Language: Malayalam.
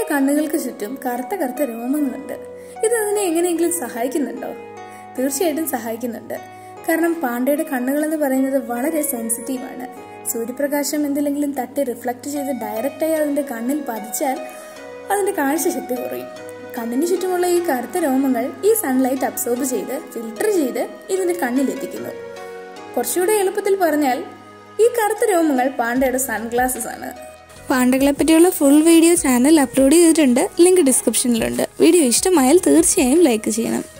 കണ്ണുകൾക്ക് ചുറ്റും കറുത്ത കറുത്ത രോമങ്ങളുണ്ട് ഇത് അതിനെ എങ്ങനെയെങ്കിലും സഹായിക്കുന്നുണ്ടോ തീർച്ചയായിട്ടും സഹായിക്കുന്നുണ്ട് കാരണം പാണ്ഡയുടെ കണ്ണുകൾ എന്ന് പറയുന്നത് വളരെ സെൻസിറ്റീവാണ് സൂര്യപ്രകാശം എന്തിലെങ്കിലും തട്ടി റിഫ്ലക്ട് ചെയ്ത് ഡയറക്റ്റായി അതിന്റെ കണ്ണിൽ പതിച്ചാൽ അതിന്റെ കാഴ്ചശക്തി കുറയും കണ്ണിന് ചുറ്റുമുള്ള ഈ കറുത്ത രോമങ്ങൾ ഈ സൺലൈറ്റ് അബ്സോർബ് ചെയ്ത് ഫിൽട്ടർ ചെയ്ത് ഇതിന്റെ കണ്ണിലെത്തിക്കുന്നു കുറച്ചുകൂടെ എളുപ്പത്തിൽ പറഞ്ഞാൽ ഈ കറുത്ത രോമങ്ങൾ പാണ്ഡയുടെ സൺഗ്ലാസസ് ആണ് പാണ്ടകളെ പറ്റിയുള്ള ഫുൾ വീഡിയോ ചാനൽ അപ്ലോഡ് ചെയ്തിട്ടുണ്ട് ലിങ്ക് ഡിസ്ക്രിപ്ഷനിലുണ്ട് വീഡിയോ ഇഷ്ടമായാൽ തീർച്ചയായും ലൈക്ക് ചെയ്യണം